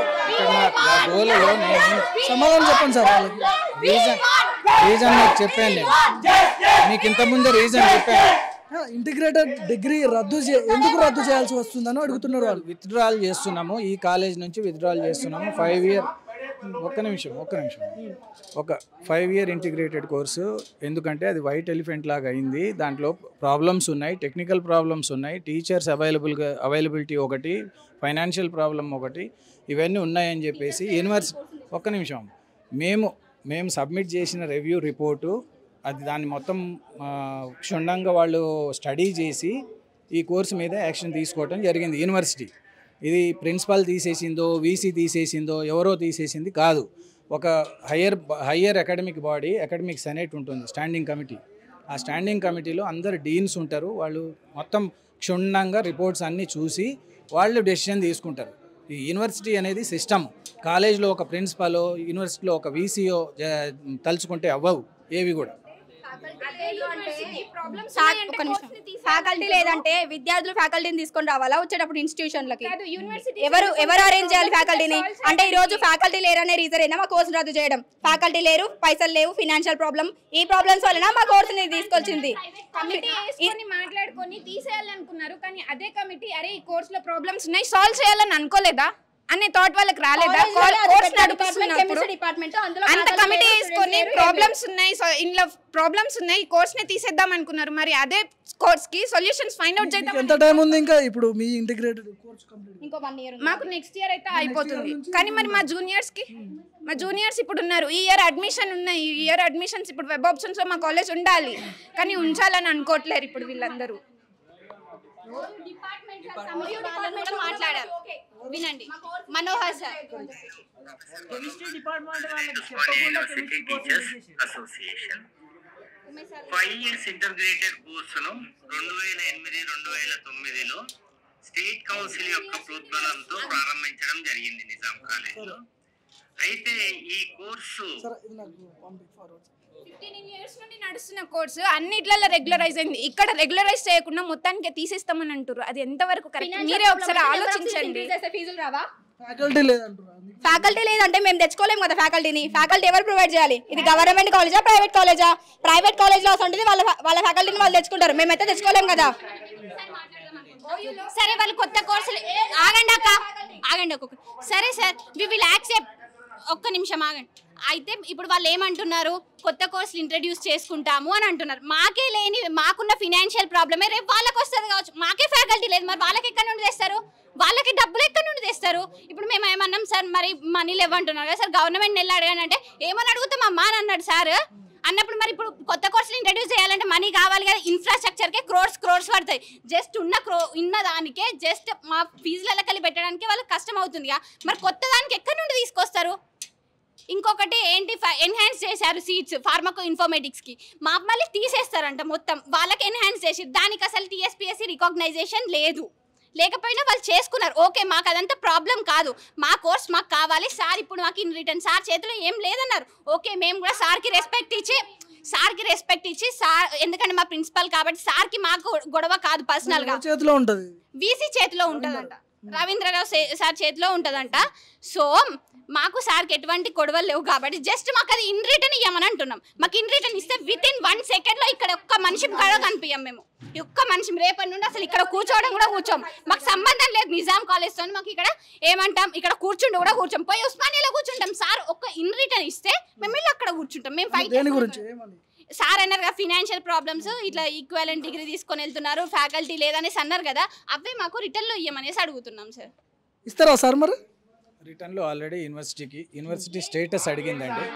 నా గోలలో నేను సమాధానం చెప్పండి సార్ వాళ్ళకి రీజన్ రీజన్ మీకు చెప్పాను నేను మీకు ఇంతకుముందే రీజన్ చెప్పాను ఇంటిగ్రేటెడ్ డిగ్రీ రద్దు చే ఎందుకు రద్దు చేయాల్సి వస్తుందని అడుగుతున్నారు వాళ్ళు విత్డ్రాల్ చేస్తున్నాము ఈ కాలేజ్ నుంచి విత్డ్రాల్ చేస్తున్నాము ఫైవ్ ఇయర్ ఒక్క నిమిషం ఒక్క నిమిషం ఒక ఫైవ్ ఇయర్ ఇంటిగ్రేటెడ్ కోర్సు ఎందుకంటే అది వైట్ ఎలిఫెంట్ లాగా అయింది దాంట్లో ప్రాబ్లమ్స్ ఉన్నాయి టెక్నికల్ ప్రాబ్లమ్స్ ఉన్నాయి టీచర్స్ అవైలబుల్గా అవైలబిలిటీ ఒకటి ఫైనాన్షియల్ ప్రాబ్లం ఒకటి ఇవన్నీ ఉన్నాయని చెప్పేసి యూనివర్సిటీ ఒక్క నిమిషం మేము మేము సబ్మిట్ చేసిన రివ్యూ రిపోర్టు అది దాన్ని మొత్తం ఆ, క్షుణ్ణంగా వాళ్ళు స్టడీ చేసి ఈ కోర్సు మీద యాక్షన్ తీసుకోవడం జరిగింది యూనివర్సిటీ ఇది ప్రిన్సిపల్ తీసేసిందో వీసీ తీసేసిందో ఎవరో తీసేసింది కాదు ఒక higher higher academic body academic senate ఉంటుంది స్టాండింగ్ కమిటీ ఆ స్టాండింగ్ కమిటీలో అందరు డీన్స్ ఉంటారు వాళ్ళు మొత్తం క్షుణ్ణంగా రిపోర్ట్స్ అన్నీ చూసి వాళ్ళు డెసిషన్ తీసుకుంటారు ఈ యూనివర్సిటీ అనేది సిస్టమ్ కాలేజ్లో ఒక ప్రిన్సిపల్ యూనివర్సిటీలో ఒక వీసీఓ తలుచుకుంటే అవ్వవు ఏవి కూడా ఫ్యాకల్టీ లేదంటే విద్యార్థులు ఫ్యాకల్టీని తీసుకొని రావాలా వచ్చేటప్పుడు ఇన్స్టిట్యూషన్లకి కాదు, university ఎవరు solve ఎవరు అరేంజ్ చేయాలి problems ఫ్యాకల్టీని solve అంటే ఈ రోజు ఫ్యాకల్టీ లేరనే రీజన్ అయినా మా కోర్సు రద్దు చేయడం ఫ్యాకల్టీ లేరు పైసలు లేవు ఫినాన్షియల్ ప్రాబ్లం ఈ ప్రాబ్లమ్స్ వలన మా కోర్సుని తీసుకొచ్చింది కమిటీ వేసుకొని మాట్లాడుకొని తీసేయాలనుకున్నారు కానీ అదే కమిటీ అరే ఈ కోర్స్ లో ప్రాబ్లమ్స్ ఉన్నాయి సాల్వ్ చేయాలని అనుకోలేదా అనే థాట్ వాళ్ళకి రాలేదా కోర్స్ నడిపిస్తున్నప్పుడు డిపార్ట్మెంట్ అంత కమిటీ వేసుకొని ప్రాబ్లమ్స్ ఉన్నాయి సో ఇందులో ప్రాబ్లమ్స్ ఉన్నాయి ఈ కోర్స్ ని తీసేద్దాం అనుకున్నారు మరి అదే కోర్స్ కి సొల్యూషన్స్ ఫైండ్ అవుట్ చేద్దాం ఎంత టైం ఉంది ఇంకా ఇప్పుడు మీ ఇంటిగ్రేటెడ్ కోర్స్ కంప్లీట్ ఇంకో వన్ ఇయర్ మాకు నెక్స్ట్ ఇయర్ అయితే అయిపోతుంది కానీ మరి మా జూనియర్స్ కి మా జూనియర్స్ ఇప్పుడు ఉన్నారు ఈ ఇయర్ అడ్మిషన్ ఉన్నాయి ఈ ఇయర్ అడ్మిషన్స్ ఇప్పుడు వెబ్ ఆప్షన్స్ లో మా కాలేజ్ ఉండాలి కానీ ఉంచాలని అనుకోవట్లేరు ఇప్పుడు వీళ్ళందరూ మాట్లాడారు వినండి Manohar sir university teachers association five years integrated కోర్సును రెండు వేల ఎనిమిది రెండు వేల తొమ్మిదిలో స్టేట్ కౌన్సిల్ యొక్క ప్రోద్బలంతో ప్రారంభించడం జరిగింది నిజాం కాలేజ్లో అయితే ఈ కోర్సు సరే ఇది నాకు పంపి ఫార్వర్డ్ ఫిఫ్టీన్ ఇయర్స్ నుండి నడుస్తున్న కోర్సు అన్నిట్లలో రెగ్యులరైజ్ అయింది ఇక్కడ రెగ్యులరైజ్ చేయకుండా మొత్తానికి తీసేస్తామని అంటారు అది ఎంతవరకు కరెక్ట్ మీరే ఒకసారి ఆలోచించండి ఫీజులు రావా ఫ్యాకల్టీ లేదంటారు అందుకే. ఫ్యాకల్టీ లేదంటే మేము తెచ్చుకోలేము కదా ఫ్యాకల్టీని ఫ్యాకల్టీ ఎవరు ప్రొవైడ్ చేయాలి ఇది గవర్నమెంట్ కాలేజా ప్రైవేట్ కాలేజా ప్రైవేట్ కాలేజ్లో ఉంటుంది వాళ్ళ వాళ్ళ ఫ్యాకల్టీని వాళ్ళు తెచ్చుకుంటారు మేమైతే తెచ్చుకోలేము కదా సరే వాళ్ళు కొత్త కోర్సులు ఆగండి అక్క ఆగండి ఒక్కొక్క సరే సార్ వి విల్ యాక్సెప్ట్ ఒక్క నిమిషం ఆగండి అయితే ఇప్పుడు వాళ్ళు ఏమంటున్నారు కొత్త కోర్సులు ఇంట్రడ్యూస్ చేసుకుంటాము అని అంటున్నారు మాకే లేని మాకున్న ఫినాన్షియల్ ప్రాబ్లమే రేపు వాళ్ళకి వస్తుంది కావచ్చు మాకే ఫ్యాకల్టీ లేదు మరి వాళ్ళకి ఎక్కడి నుండి తెస్తారు వాళ్ళకి డబ్బులు ఎక్కడి నుండి తెస్తారు ఇప్పుడు మేము ఏమన్నాం సార్ మరి మనీ లేవంటున్నారు కదా సార్ గవర్నమెంట్ వెళ్ళి అడగండి అంటే ఏమని అడుగుతామమ్మా అని అన్నాడు సార్ అన్నప్పుడు మరి ఇప్పుడు కొత్త కోర్సులు ఇంట్రడ్యూస్ చేయాలంటే మనీ కావాలి కదా ఇన్ఫ్రాస్ట్రక్చర్కే క్రోర్స్ క్రోర్స్ పడతాయి జస్ట్ ఉన్న క్రో ఉన్న దానికే జస్ట్ మా ఫీజులలో కలిపి పెట్టడానికి వాళ్ళకి కష్టం అవుతుందిగా మరి కొత్త దానికి ఎక్కడి నుండి తీసుకొస్తారు ఇంకొకటి ఏంటి ఎన్హాన్స్ చేశారు సీట్స్ ఫార్మకో ఇన్ఫర్మేటిక్స్ కి మా మళ్ళీ తీసేస్తారంట మొత్తం వాళ్ళకి ఎన్హాన్స్ చేసి దానికి అసలు టీఎస్పీఎస్సీ రికగ్నైజేషన్ లేదు లేకపోయినా వాళ్ళు చేసుకున్నారు ఓకే మాకు అదంతా ప్రాబ్లం కాదు మా కోర్స్ మాకు కావాలి సార్ ఇప్పుడు మాకు ఇన్ రిటర్న్ సార్ చేతిలో ఏం లేదన్నారు ఓకే మేము కూడా సార్కి రెస్పెక్ట్ ఇచ్చి సార్కి రెస్పెక్ట్ ఇచ్చి సార్ ఎందుకంటే మా ప్రిన్సిపల్ కాబట్టి సార్కి మాకు గొడవ కాదు పర్సనల్గా ఎవరి చేతిలో ఉంటది వీసీ చేతిలో ఉంటుందంట రవీంద్రరావు సే- సార్ చేతిలో ఉంటుందంట సో మాకు సార్కి ఎటువంటి గొడవలు లేవు కాబట్టి జస్ట్ మాకు అది ఇన్ రిటర్న్ ఇవ్వమని అంటున్నాం మాకు ఇన్ రిటర్న్ ఇస్తే విత్ ఇన్ వన్ సెకండ్ లో ఇక్కడ ఒక్క మనిషి కూడా కనిపించాం మేము ఈ ఒక్క మనిషి రేపటి నుండి అసలు ఇక్కడ కూర్చోవడం కూడా కూర్చోం మాకు సంబంధం లేదు నిజాం కాలేజ్ తో మాకు ఇక్కడ ఏమంటాం ఇక్కడ కూర్చుండి కూడా కూర్చోం పోయి ఉస్మానియాలో కూర్చుంటాం సార్ ఒక్క ఇన్ రిటర్న్ ఇస్తే మేము వెళ్ళి అక్కడ కూర్చుంటాం మేము ఫైట్ దేని గురించి ఏమని సార్ అన్నారు కదా ఫినాన్షియల్ ప్రాబ్లమ్స్ ఇట్లా ఈక్వాలెంట్ డిగ్రీ తీసుకొని వెళ్తున్నారు ఫ్యాకల్టీ లేదనేసి అన్నారు కదా అవే మాకు రిటర్న్ లో ఇవ్వమనేసి అడుగుతున్నాం సార్ ఇస్తారా సార్ మరి రిటర్న్లో ఆల్రెడీ యూనివర్సిటీకి యూనివర్సిటీ స్టేటస్ అడిగిందండి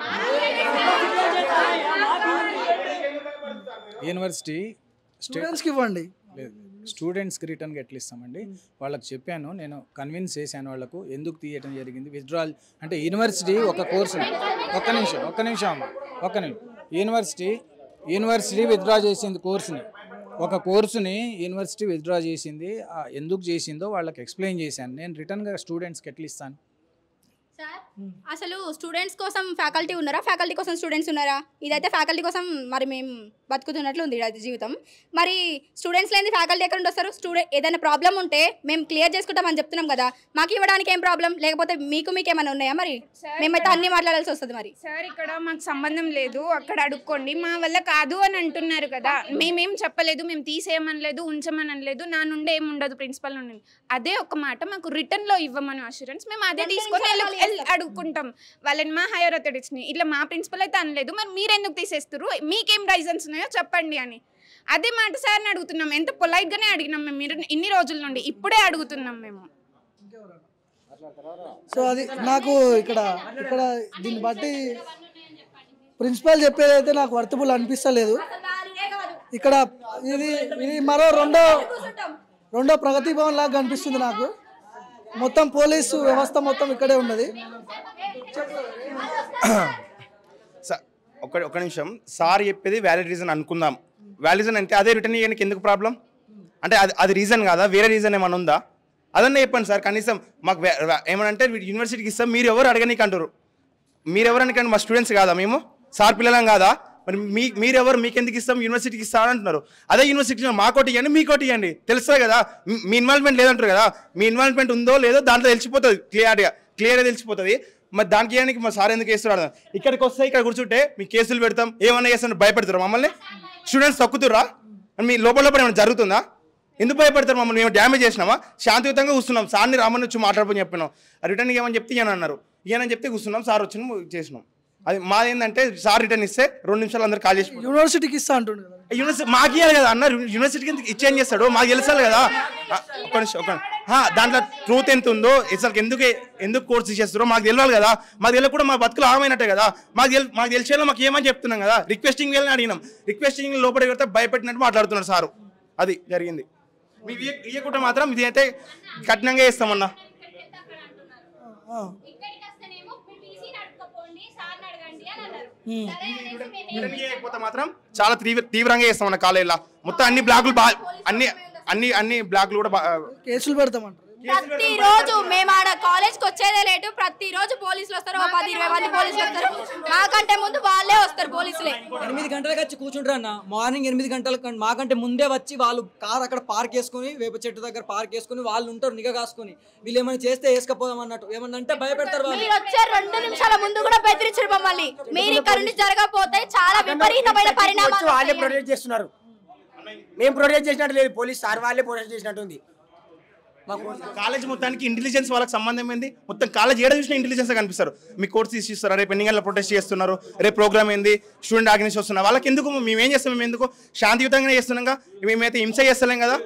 యూనివర్సిటీ స్టే స్టూడెంట్స్కి ఇవ్వండి లేదు స్టూడెంట్స్కి రిటర్న్కి ఎట్లా ఇస్తామండి వాళ్ళకి చెప్పాను నేను కన్విన్స్ చేశాను వాళ్ళకు ఎందుకు తీయటం జరిగింది విత్డ్రాల్ అంటే యూనివర్సిటీ ఒక కోర్సు ఒక్క నిమిషం ఒక్క నిమిషం అమ్మ ఒక్క నిమిషం యూనివర్సిటీ యూనివర్సిటీ విత్డ్రా చేసింది కోర్సుని ఒక కోర్సుని యూనివర్సిటీ విత్డ్రా చేసింది ఆ ఎందుకు చేసిందో వాళ్ళకి ఎక్స్ప్లెయిన్ చేశాను నేను రిటర్న్గా స్టూడెంట్స్కి ఎట్లా ఇస్తాను సార్ అసలు స్టూడెంట్స్ కోసం ఫ్యాకల్టీ ఉన్నారా ఫ్యాకల్టీ కోసం స్టూడెంట్స్ ఉన్నారా ఇదైతే ఫ్యాకల్టీ కోసం మరి మేము బతుకుతున్నట్లు ఉంది అది జీవితం మరి స్టూడెంట్స్ లేని ఫ్యాకల్టీ ఎక్కడ నుండి వస్తారు స్టూడెంట్ ఏదైనా ప్రాబ్లం ఉంటే మేము క్లియర్ చేసుకుంటామని చెప్తున్నాం కదా మాకు ఇవ్వడానికి ఏం ప్రాబ్లం లేకపోతే మీకు మీకు ఏమైనా ఉన్నాయా మరి మేమైతే అన్ని మాట్లాడాల్సి వస్తుంది మరి సార్ ఇక్కడ మాకు సంబంధం లేదు అక్కడ అడుక్కోండి మా వల్ల కాదు అని అంటున్నారు కదా మేమేం చెప్పలేదు మేము తీసేయమనలేదు ఉంచమనలేదు నా నుండి ఏం ఉండదు ప్రిన్సిపల్ నుండి అదే ఒక మాట మాకు రిటర్న్ లో ఇవ్వమని అష్యూరెన్స్ మేము అదే తీసుకొని వెళ్ళి- వెళ్ళి అడుక్కుంటాం వాళ్ళని మా హైయర్ అథారిటీస్ని ఇట్లా మా ప్రిన్సిపల్ అయితే అనలేదు మరి మీరు ఎందుకు తీసేస్తారు మీకేం రీజన్స్ ఉన్నాయో చెప్పండి అని అదే మాట సార్ని అడుగుతున్నాం ఎంత పొలైట్ గానే అడిగినాం మేము మీరు ఇన్ని రోజుల నుండి ఇప్పుడే అడుగుతున్నాం మేము సో అది నాకు ఇక్కడ ఇక్కడ దీన్ని బట్టి ప్రిన్సిపల్ చెప్పేది అయితే నాకు వర్తబుల్ అనిపిస్తలేదు ఇక్కడ ఇది ఇది మరో రెండో రెండో ప్రగతి భవన్ లాగా కనిపిస్తుంది నాకు మొత్తం పోలీసు వ్యవస్థ మొత్తం ఇక్కడే ఉన్నది స- ఒక ఒక నిమిషం సార్ చెప్పేది వ్యాలిడ్ రీజన్ అనుకుందాం వ్యాలిడ్ రీజన్ అంటే అదే రిటర్న్ చేయడానికి ఎందుకు ప్రాబ్లం అంటే అది అది రీజన్ కాదా వేరే రీజన్ ఏమైనా ఉందా అదన్నా చెప్పండి సార్ కనీసం మాకు వే- వే- ఏమనంటే యూనివర్సిటీకి ఇస్తాం మీరు ఎవరు అడగనీకి అంటారు మీరు ఎవరనికండి మా స్టూడెంట్స్ కాదా మేము సార్ పిల్లలం కాదా మరి మీ మీరెవరు మీకు ఎందుకు ఇస్తాం యూనివర్సిటీకి ఇస్తా అని అంటున్నారు అదే యూనివర్సిటీ మాకోటి ఇవ్వండి మీకోటి ఇవ్వండి తెలుస్తుంది కదా మీ- మీ ఇన్వాల్వ్మెంట్ లేదంటారు కదా మీ ఇన్వాల్వ్మెంట్ ఉందో లేదో దాంట్లో తెలిసిపోతుంది క్లియర్గా క్లియర్గా తెలిసిపోతుంది మరి దానికి ఇవ్వడానికి మా సార్ ఎందుకు వేస్తున్నాడు ఇక్కడికి వస్తే ఇక్కడ కూర్చుంటే మీ కేసులు పెడతాం ఏమన్నా చేస్తాం భయపెడతారు మమ్మల్ని స్టూడెంట్స్ తక్కుతురా మీ లోపల లోపల ఏమైనా జరుగుతుందా ఎందుకు భయపడతారు మమ్మల్ని మేము డ్యామేజ్ చేసినామా శాంతియుతంగా కూర్చున్నాం సార్ని రామని వచ్చి మాట్లాడమని చెప్పినాం రిటర్న్ ఏమని చెప్తే ఇయ్యని అన్నారు ఇయ్యనని చెప్తే కూర్చున్నాం సార్ వచ్చి చేసినాం అది మాది ఏంటంటే సార్ రిటర్న్ ఇస్తే రెండు నిమిషాలు అందరు కాల్ చేసి యూనివర్సిటీకి ఇస్తా అంటుండు కదా యూనివర్సిటీ మాకు ఇవ్వాలి కదా అన్న యూనివర్సిటీకి ఎందుకు ఇచ్చేం చేస్తాడు మాకు తెలుసాలి కదా ఆ, ఒక్క నిమిషం ఒక దాంట్లో ట్రూత్ ఎంత ఉందో అసలు ఎందుకు ఎందుకు కోర్స్ చేస్తారో మాకు తెలియాలి కదా మాకు తెలియక కూడా మా బతుకులు ఆమైనట్టే కదా మాకు తెలి మాకు తెలిసేలా మాకు ఏమని చెప్తున్నాం కదా రిక్వెస్టింగ్ వెళ్ళని అడిగినాం రిక్వెస్టింగ్ లోపల పెడితే భయపెట్టినట్టు మాట్లాడుతున్నారు సారు అది జరిగింది మీ ఇయ్య- ఇయ్యకుంటే మాత్రం ఇది అయితే కఠినంగా ఇస్తామన్నా ఇక్కడికి వస్తేనేమో మీరు టీసీ నడుపుకోండి సార్ అడగండి అని అన్నారు సరే అనేసి మేము రిటర్న్ చేయకపోతే మాత్రం చాలా తీవ్ర తీవ్రంగా చేస్తామన్న కాలేజీలో మొత్తం అన్ని బ్లాకులు బా అన్ని అన్ని అన్ని బ్లాకులు కూడా బా- కేసులు పెడతామంటారు ప్రతిరోజు మేము ఆడ కాలేజ్కి వచ్చేదే లేటు ప్రతిరోజు పోలీసులు వస్తారు ఒక పది ఇరవై మంది పోలీసులు వస్తారు మాకంటే ముందు వాళ్ళే వస్తారు పోలీసులే ఎనిమిది గంటలకు వచ్చి కూర్చుంటారు అన్న మార్నింగ్ ఎనిమిది గంటలకు కం- మాకంటే ముందే వచ్చి వాళ్ళు కార్ అక్కడ పార్క్ చేసుకుని వేప చెట్టు దగ్గర పార్క్ చేసుకుని వాళ్ళు ఉంటారు నిఘా కాసుకుని వీళ్ళు ఏమైనా చేస్తే వేసుకపోదాం అన్నట్టు ఏమన్నా అంటే భయపెడతారు వాళ్ళు మీరు వచ్చే రెండు నిమిషాల ముందు కూడా బెదిరించారు మమ్మల్ని మీరు ఇక్కడ నుండి జరగకపోతే చాలా విపరీతమైన పరిణామాలు వాళ్ళే వస్తాయి. ప్రొటెక్ట్ చేస్తున్నారు మేము ప్రొటెక్ట్ చేసినట్టు లేదు పోలీస్ సార్ వాళ్ళే ప్రొటెక్ట్ చేసినట్టు ఉంది కాలేజ్ మొత్తానికి ఇంటెలిజెన్స్ వాళ్ళకి సంబంధం ఏంది మొత్తం కాలేజ్ ఏడ చూసినా ఇంటెలిజెన్స్ కనిపిస్తారు మీ కోర్స్ తీసిస్తారు రేపు ఎన్ని గంటల ప్రొటెస్ట్ చేస్తున్నారు రేపు ప్రోగ్రామ్ ఏంది స్టూడెంట్ ఆర్గనైజ్ వస్తున్నారు వాళ్ళకి ఎందుకు మేము ఏం చేస్తాం మేము ఎందుకు శాంతియుతంగానే చేస్తున్నాం మేమైతే హింస చేస్తలేం కదా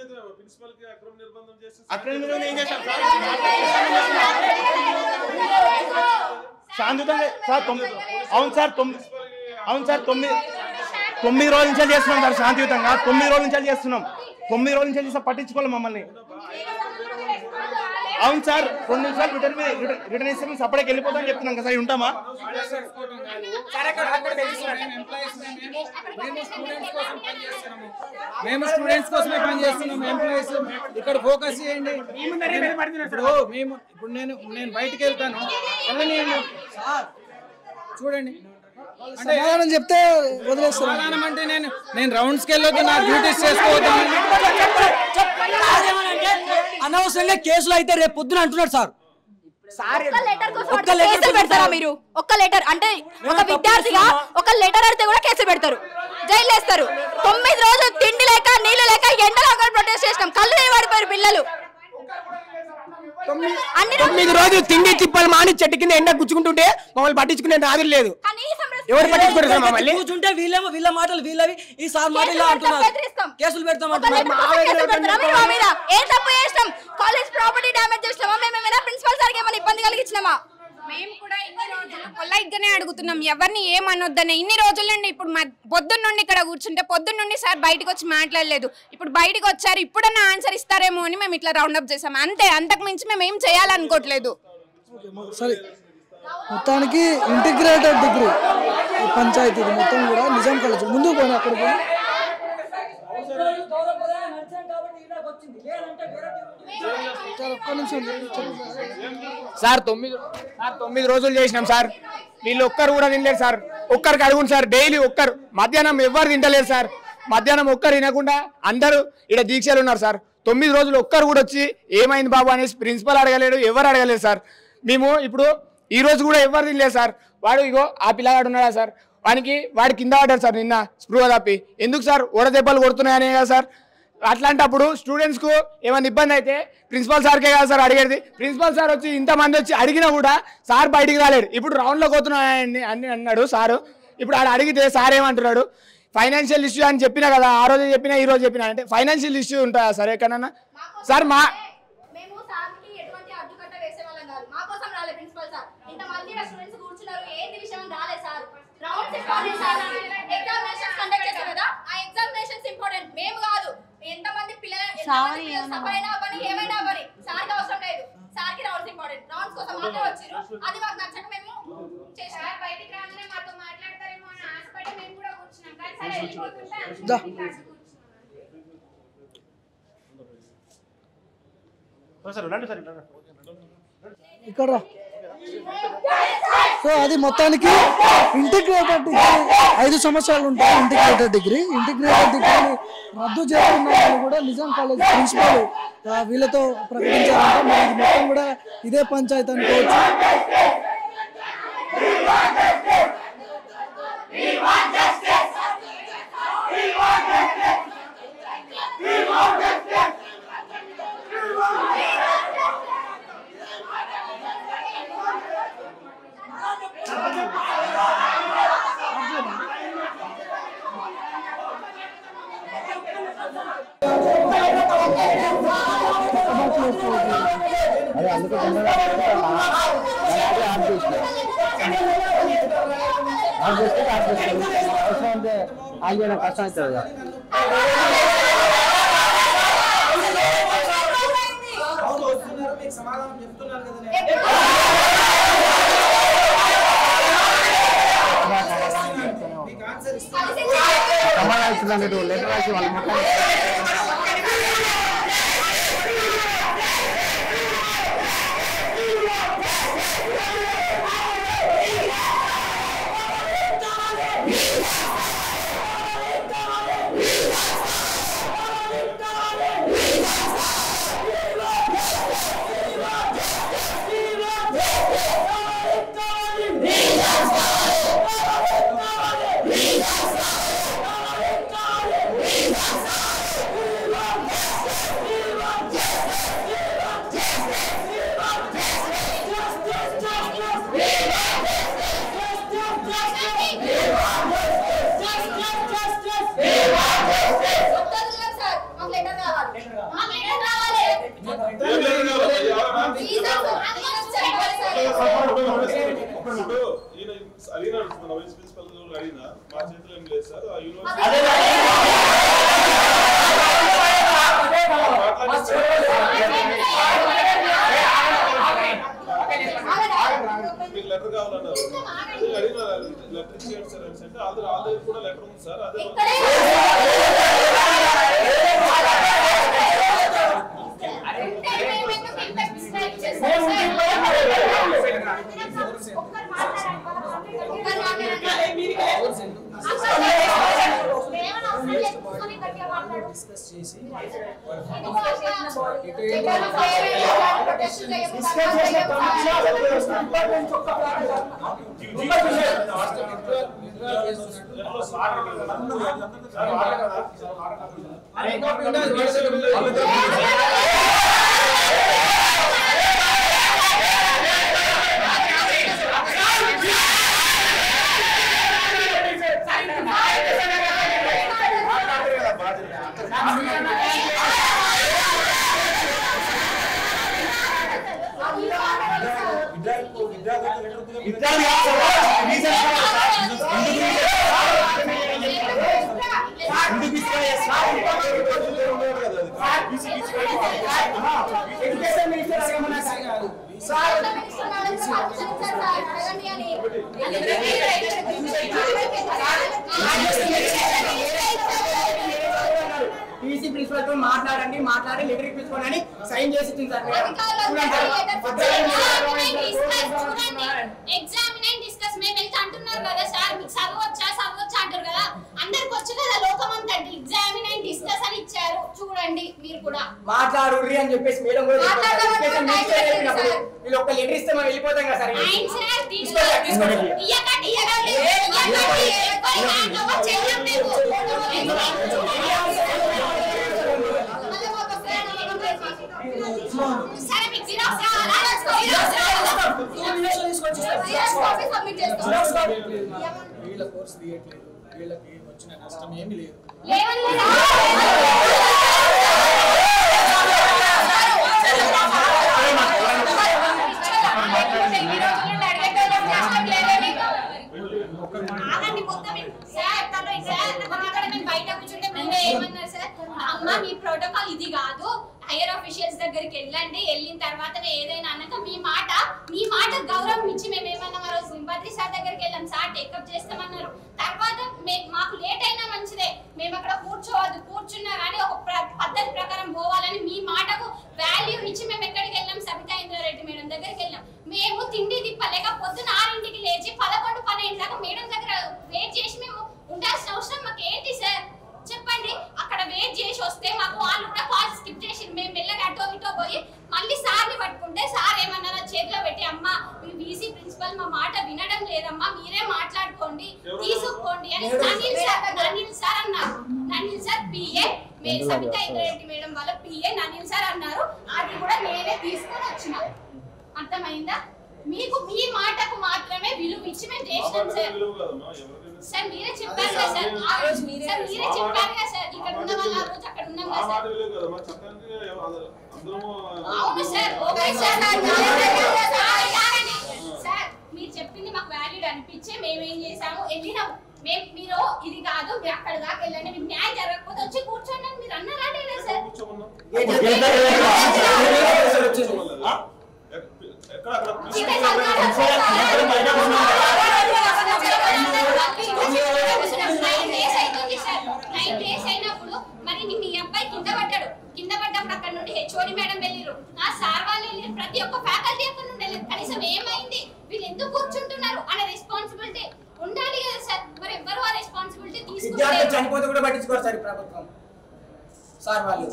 అక్రమ నిర్బంధం ఏం చేస్తాం సార్? శాంతియుతంగా సార్ తొమ్మిది అవును సార్ తొమ్మిది అవును సార్ తొమ్మిది తొమ్మిది రోజుల నుంచి చేస్తున్నాం సార్ శాంతియుతంగా తొమ్మిది రోజుల నుంచి చేస్తున్నాం తొమ్మిది రోజుల నుంచి చేస్తే పట్టించుకోవాలి మమ్మల్ని అవును సార్ రెండు నిమిషాలు రిటర్న్ మీద రిటర్న్- రిటర్న్ ఇస్తే మేము సపరేట్కి వెళ్ళిపోతామని చెప్తున్నాం కదా సార్ ఉంటామా మేము స్టూడెంట్స్ కోసమే పని చేస్తున్నాం ఎంప్లాయీస్ ఇక్కడ ఫోకస్ చేయండి ఇప్పుడు మేము ఇప్పుడు నేను నేను బయటికి వెళ్తాను వెళ్ళనియండి సార్ చూడండి అంటే సమాధానం చెప్తే వదిలేస్తారు సమాధానం అంటే నేను నేను రౌండ్స్కి వెళ్ళొద్దు నా డ్యూటీస్ చేసుకోవద్దు అనవసరంగా కేసులు అయితే రేపు పొద్దున అంటున్నారు సార్ ఒక్క లెటర్ కోసం ఒక్క అంటే లెటర్ కేసులు పెడతారా మీరు ఒక్క లెటర్ అంటే ఒక విద్యార్థిగా ఒక లెటర్ అడితే కూడా కేసు పెడతారు జైలు వేస్తారు తొమ్మిది రోజులు తిండి లేక నీళ్లు లేక ఎండలో అక్కడ ప్రొటెస్ట్ చేసినాం కళ్ళు పడిపోయారు పిల్లలు అన్ని తొమ్మిది రోజులు తిండి తిప్పలు మాని చెట్టు కింద ఎండ గుచ్చుకుంటుంటే మమ్మల్ని పట్టించుకునే నాదులు లేదు కనీసం ఎవరు పట్టించుకోరు సార్ మమ్మల్ని కూర్చుంటే వీళ్ళేమో వీళ్ళ మాటలు వీళ్ళవి ఈ సార్ మాటలు ఇలా అంటున్నారు బెదిరిస్తాం. కేసులు పెడతాం ఒక అంటున్నారు లెటర్ కోసం కేసులు పెడతారా మీరు మా మీద ఏ తప్పు చేసినాం కాలేజ్ ప్రాపర్టీ డ్యామేజ్ చేసినామా మేము ఏమైనా ప్రిన్సిపల్ సార్కి ఏమైనా ఇబ్బంది కలిగించినామా మేము కూడా ఇన్ని రోజులు పొలైట్ గానే అడుగుతున్నాం ఎవరిని ఏమనొద్దని ఇన్ని రోజుల నుండి ఇప్పుడు మద్- పొద్దున్న నుండి ఇక్కడ కూర్చుంటే పొద్దున్న నుండి సార్ బయటకు వచ్చి మాట్లాడలేదు ఇప్పుడు బయటకు వచ్చారు ఇప్పుడన్నా ఆన్సర్ ఇస్తారేమో అని మేము ఇట్లా రౌండప్ చేసాం అంతే అంతకు మించి మేము ఏం చేయాలనుకోవట్లేదు సరే మొత్తానికి ఇంటిగ్రేటెడ్ డిగ్రీ ఈ పంచాయతీ ఇది మొత్తం కూడా నిజాం కాలేజ్ ముందుకు పోయినా అక్కడికి పోయి. సార్, ఒక్క నిమిషం సార్ తొమ్మిది సార్ తొమ్మిది రోజులు చేసినాం సార్ వీళ్ళు ఒక్కరు కూడా తినలేరు సార్ ఒక్కరికి అడుగును సార్ డైలీ ఒక్కరు మధ్యాహ్నం ఎవ్వరు తింటలేరు సార్ మధ్యాహ్నం ఒక్కరు తినకుండా అందరూ ఇక్కడ దీక్షలు ఉన్నారు సార్ తొమ్మిది రోజులు ఒక్కరు కూడా వచ్చి ఏమైంది బాబు అనేసి ప్రిన్సిపల్ అడగలేడు ఎవరు అడగలేదు సార్ మేము ఇప్పుడు ఈ రోజు కూడా ఎవరు తినలేదు సార్ వాడు ఇగో ఆ పిల్లగాడు ఉన్నాడా సార్ వానికి వాడి కింద పడ్డాడు సార్ నిన్న స్పృహ తప్పి ఎందుకు సార్ ఓడ దెబ్బలు కొడుతున్నాయనే కదా సార్ అట్లాంటప్పుడు స్టూడెంట్స్ కు ఏమైనా ఇబ్బంది అయితే ప్రిన్సిపల్ సార్కే కదా సార్ అడిగేది ప్రిన్సిపల్ సార్ వచ్చి ఇంతమంది వచ్చి అడిగినా కూడా సార్ బయటికి రాలేడు ఇప్పుడు రౌండ్లో పోతున్నాయని అని అన్నాడు సారు ఇప్పుడు ఆడ అడిగితే సార్ ఏమంటున్నాడు ఫైనాన్షియల్ ఇష్యూ అని చెప్పినా కదా ఆ రోజు చెప్పినా ఈ రోజు చెప్పినా అంటే ఫైనాన్షియల్ ఇష్యూ ఉంటుందా సార్ ఎక్కడన్నా సార్ మా మేము సార్కి ఎటువంటి అడ్డుకట్ట వేసే వాళ్ళం కాదు మా కోసం రాలే ప్రిన్సిపల్ సార్ ఇంతమంది స్టూడెంట్స్ కూర్చున్నారు ఏంటి విషయం అని రాలే sir rounds important sir examinations conduct చేస్తారు కదా ఆ ఎగ్జామినేషన్స్ ఇంపార్టెంట్ మేము కాదు ఎంతమంది పిల్లలు ఎంతమంది పిల్లలు సఫైనా పని ఏమైనా పని సార్కి అవసరం లేదు సార్కి రౌండ్స్ ఇంపార్టెంట్ రౌండ్స్ కోసం మాత్రమే వచ్చారు అది మాకు నచ్చక మేము చేసాం బయటికి రాగానే మాతో మాట్లాడతారేమో అని ఆశపడి మేము కూడా కూర్చున్నాం కానీ సార్ వెళ్ళిపోతుంటే దా. ఇక్కడ రా. సో అది మొత్తానికి ఇంటిగ్రేటెడ్ డిగ్రీ ఐదు సంవత్సరాలు ఉంటాయి ఇంటిగ్రేటెడ్ డిగ్రీ ఇంటిగ్రేటెడ్ డిగ్రీని రద్దు చేస్తున్నారని కూడా నిజాం కాలేజ్ ప్రిన్సిపల్ ఆ, వీళ్ళతో ప్రకటించారంట మరి ఇది మొత్తం కూడా ఇదే పంచాయతీ అనుకోవచ్చు కష్టం అవుతుంది సమాధానం ఇస్తుందంటే లెటర్ రాసి వాళ్ళ మొత్తం ఇప్పుడు ఈయన అడిగినాడు మన వైస్ ప్రిన్సిపల్ కూడా అడిగినా మా చేతిలో ఏం లేదు సార్ ఆ యూనివర్సిటీ మీకు లెటర్ కావాలన్నారు అదే అడిగినా లెటర్ ఇచ్చేయండి సార్ అని అంటే ఆల్రెడీ ఆల్రెడీ కూడా లెటర్ ఉంది సార్ అదే టీసీ ప్రిన్సిపల్ తో మాట్లాడండి మాట్లాడి లెటర్ ఇప్పించుకోండి అని సైన్ చేసి ఇచ్చింది సార్ ఎగ్జామిన్ డిస్కస్ మేము వెళ్తే అంటున్నారు కదా సార్ మీకు చదవచ్చా చదవచ్చా అంటారు కదా అందరికి వచ్చు కదా లోకం అంతా ఎగ్జామిన్ డిస్కస్ అని ఇచ్చారు చూడండి మీరు కూడా మాట్లాడు అని చెప్పేసి మేడం కూడా చెప్పారు. మాట్లాడమని Education కూడా minister టైం చెప్పినప్పుడు సార్. వీళ్ళు ఒక్క లెటర్ ఇస్తే మనం వెళ్ళిపోతాం కదా సార్ ఆయన సార్ తీసుకోండి, తీసుకోండి. ఇయ్యకండి ఇయ్యకండి ఇయ్యకండి ఎవరి హ్యాండ్ ఓవర్ చెయ్యం మేము సరే మీకు జిరాక్స్ రావాలా జిరాక్స్ రావాలా వీళ్ళ కోర్స్ తీయట్లేదు వీళ్ళకి వచ్చిన నష్టం ఏమీ లేదు లేవని ఆగండి మొత్తం సార్ తను సార్ అక్కడ మేము బయట కూర్చుంటే ముందే ఏమన్నారు సార్ అమ్మ మీ ప్రోటోకాల్ ఇది కాదు హైయర్ ఆఫీషియల్స్ దగ్గరికి వెళ్ళండి వెళ్ళిన తర్వాతనే ఏదైనా అన్నాక మీ మాట మీ మాట గౌరవం ఇచ్చి మేము ఏమన్నాం ఆ రోజు సింపతి సార్ దగ్గరికి వెళ్ళాం సార్ టేకప్ చేస్తామన్నారు తర్వాత మే- మాకు లేట్ అయినా మంచిదే మేము అక్కడ కూర్చోవద్దు కూర్చున్నా కానీ ఒక ప్ర- పద్ధతి ప్రకారం పోవాలని మీ మాటకు వాల్యూ ఇచ్చి మేము ఎక్కడికి వెళ్ళాం సబితా ఇంద్రారెడ్డి మేడం దగ్గరికి వెళ్ళాం మేము తిండి తిప్పలేక పొద్దున ఆరింటికి లేచి పదకొండు పన్నెండు దాకా మేడం దగ్గర వెయిట్ చేసి మేము ఉండాల్సిన అవసరం మాకు ఏంటి సార్ చెప్పండి అక్కడ వెయిట్ చేసి వస్తే మాకు వాళ్ళు కూడా కాల్ స్కిప్ చేసి మేము మెల్లగా అటో ఇటో పోయి మళ్ళీ సార్ని పట్టుకుంటే సార్ ఏమన్నారో చేతిలో పెట్టి అమ్మ మీ బీసీ ప్రిన్సిపల్ మా మాట వినడం లేదమ్మా మీరే మాట్లాడుకోండి తీసుకోండి అని ననిల్ సార్ ననిల్ సార్ అన్నారు ననిల్ సార్ పిఏ మీరు సబితా ఇంద్రారెడ్డి మేడం వాళ్ళ పిఏ ననిల్ సార్ అన్నారు అది కూడా నేనే తీసుకొని వచ్చిన అర్థమైందా మీకు మీ మాటకు మాత్రమే విలువ ఇచ్చి మేము చేసినాం సార్ విలువ కదమ్మా ఎవరికైనా సార్ మీరే చెప్పారు కదా సార్ ఆ రోజు మీరే సార్ మీరే చెప్పారు కదా సార్ ఇక్కడ ఉన్న వాళ్ళు ఆ రోజు అక్కడ ఉన్నాం ఆ కదా మాట సార్ విలువ కదమ్మా చట్టానికి ఎవ- అందరము అవును సార్ ఓకే సార్ సార్, ఆగండి. సార్ మీరు చెప్పింది మాకు వ్యాలిడ్ అనిపించే మేమేం చేసాము వెళ్ళినాము మేము మీరు ఇది కాదు మీరు అక్కడ దాకా వెళ్ళండి మీకు న్యాయం జరగకపోతే వచ్చి కూర్చోండి అని మీరు అన్నారా లేదా సార్ ఎక్కడ అక్కడ నైన్ డేస్ అవుతుంది సార్ నైన్ డేస్ అయినప్పుడు మరి నీ- మీ అబ్బాయి కింద పడ్డాడు కింద పడ్డప్పుడు అక్కడ నుండి హెచ్ఓడి మేడం వెళ్ళిరు నా సార్ వాళ్ళు వెళ్ళిరు ప్రతి ఒక్క ఫ్యాకల్టీ అక్కడ నుండి వెళ్ళిరు కనీసం ఏమైంది వీళ్ళు ఎందుకు కూర్చుంటున్నారు అనే రెస్పాన్సిబిలిటీ ఉండాలి కదా సార్ మరి ఎవరు ఆ రెస్పాన్సిబిలిటీ విద్యార్థులు తీసుకుంటారు చనిపోతే కూడా పట్టించుకోరు సార్ ఈ ప్రభుత్వం సార్ వాళ్ళు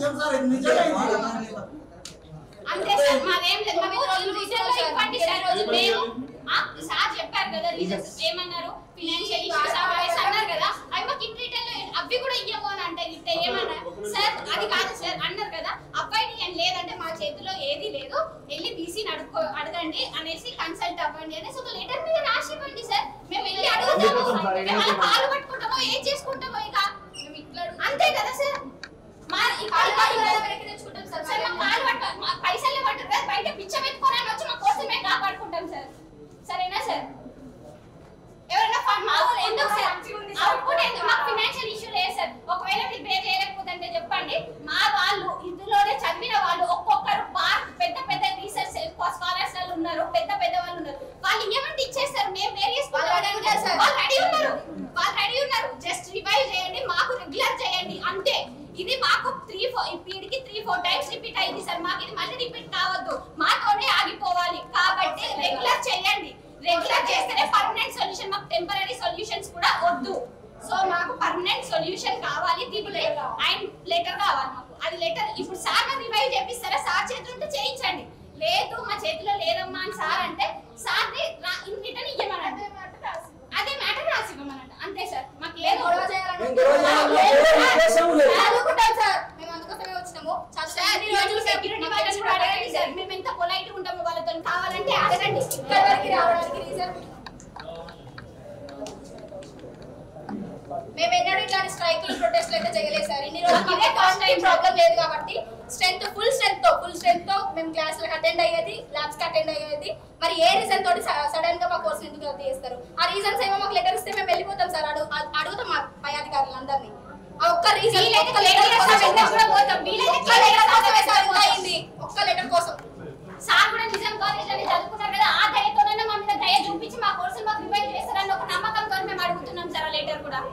అంతే సార్ మాదేం లేదు మా మీద రోజులు రీజన్లో ఇవ్వండి సార్ రోజు మేము ఆ, సార్ చెప్పారు కదా రీజన్స్ ఏమన్నారు ఫినాన్షియల్ ఇష్యూస్ అవేస్ అన్నారు కదా అవి మాకు ఇన్ రిటర్న్ అవి కూడా ఇయ్యము అని అంటే ఇస్తే ఏమన్నారు సార్ అది కాదు సార్ అన్నారు కదా అబ్బాయిని ఏం లేదంటే మా చేతిలో ఏది లేదు వెళ్ళి బీసీని అడుక్కో అడగండి అనేసి కన్సల్ట్ అవ్వండి అనేసి ఒక లెటర్ మీద రాసి ఇవ్వండి సార్ మేము వెళ్ళి అడుగుతాము మేము వాళ్ళ కాలు పట్టుకుంటామో ఏం చేసుకుంటామో ఇక మేము ఇట్లా అంతే కదా సార్ మా ఈ కాలు కాలు వెనక్కి తెచ్చుకుంటాం సార్ సార్ మా కాలు పట్టు మా పైసలే పట్టరు కదా బయట పిచ్చ పెట్టుకొని వచ్చి మా కోసం మేము కాపాడుకుంటాం సార్ సరేనా సార్ ఎవరైనా ఫండ్ మా వాళ్ళు ఎందుకు సార్ అవుట్పుట్ ఎందుకు మాకు ఫినాన్షియల్ ఇష్యూ లేదు సార్ ఒకవేళ మీరు పే చేయలేకపోతే చెప్పండి మా వాళ్ళు ఇందులోనే చదివిన వాళ్ళు ఒక్కొక్కరు బాగా పెద్ద పెద్ద రీసెర్చ్ స్కాలర్స్ వాళ్ళు ఉన్నారు పెద్ద పెద్ద వాళ్ళు ఉన్నారు వాళ్ళు ఏమంటే ఇచ్చేస్తారు మేము వేరియస్ వాళ్ళు రెడీ ఉన్నారు వాళ్ళు రెడీ ఉన్నారు వాళ్ళు రెడీ ఉన్నారు జస్ట్ రివైవ్ చేయండి మాకు రెగ్యులర్ చేయండి అంతే ఇది మాకు త్రీ ఫోర్ వీడికి త్రీ ఫోర్ టైమ్స్ రిపీట్ అయింది సార్ మాకు ఇది మళ్ళీ రిపీట్ కావద్దు మాతోనే ఆగిపోవాలి కాబట్టి రెగ్యులర్ చేయండి రెగ్యులర్ చేస్తేనే పర్మనెంట్ సొల్యూషన్ మాకు టెంపరీ సొల్యూషన్స్ కూడా వద్దు సో మాకు పర్మనెంట్ సొల్యూషన్ కావాలి దీనిలో అండ్ లెటర్ కావాలి మాకు అది లెటర్ ఇప్పుడు సార్ రివైవ్ చేపిస్తారా సార్ చేతులు ఉంటే చేయించండి లేదు మా చేతిలో లేదమ్మా అని సార్ అంటే సార్ ని ఇన్ రిటర్న్ ఇవ్వమనండి అదే మ్యాటర్ రాసి ఇవ్వమనండి అంతే సార్ మాకు ఏం గొడవ మేము గొడవ చేయాలనుకుంటున్నాము. లేదు సార్. చదువుకుంటాం సార్ మేము అందుకోసమే వచ్చినాము చదువు ఈ రోజు సెక్యూరిటీ వాళ్ళని కూడా అడగండి సార్ మేము ఎంత పొలైట్ ఉంటామో వాళ్ళతో కావాలంటే అడగండి ఇక్కడ వరకు రావడానికి రీజన్ మేము ఎన్నడూ ఇట్లాంటి స్ట్రైకులు ప్రొటెస్ట్లు అయితే చేయలేదు సార్ ఇన్ని రోజులు ఇదే కాస్ట్ టైం ప్రాబ్లం లేదు కాబట్టి స్ట్రెంత్ ఫుల్ స్ట్రెంత్ తో ఫుల్ స్ట్రెంత్ తో మేము క్లాసులకు అటెండ్ అయ్యేది ల్యాబ్స్ కి అటెండ్ అయ్యేది మరి ఏ రీజన్ తోటి సడన్ గా మా కోర్స్ ఎందుకు రద్దు చేస్తారు ఆ రీజన్స్ ఏమో మాకు లెటర్ ఇస్తే మేము వెళ్ళిపోతాం సార్ అడుగు అ- అడుగుతాం మా పై అధికారులందరినీ ఆ ఒక్క రీజన్ వీలైతే ఒక్క లెటర్ వీలైతే కోసం వీలైతే కూడా పోతాం. వీలైతే ఒక్క లెటర్ కోసమే సార్ ఇంత పోతాం. అయింది ఒక్క లెటర్ కోసం సార్ కూడా నిజాం కాలేజ్ అని చదువుకున్నారు కదా ఆ దయతోనైనా మా మీద దయ చూపించి మా కోర్సులు మాకు రివైవ్ చేస్తారని ఒక నమ్మకంతో మేము అడుగుతున్నాం సార్ ఆ లెటర్ కూడా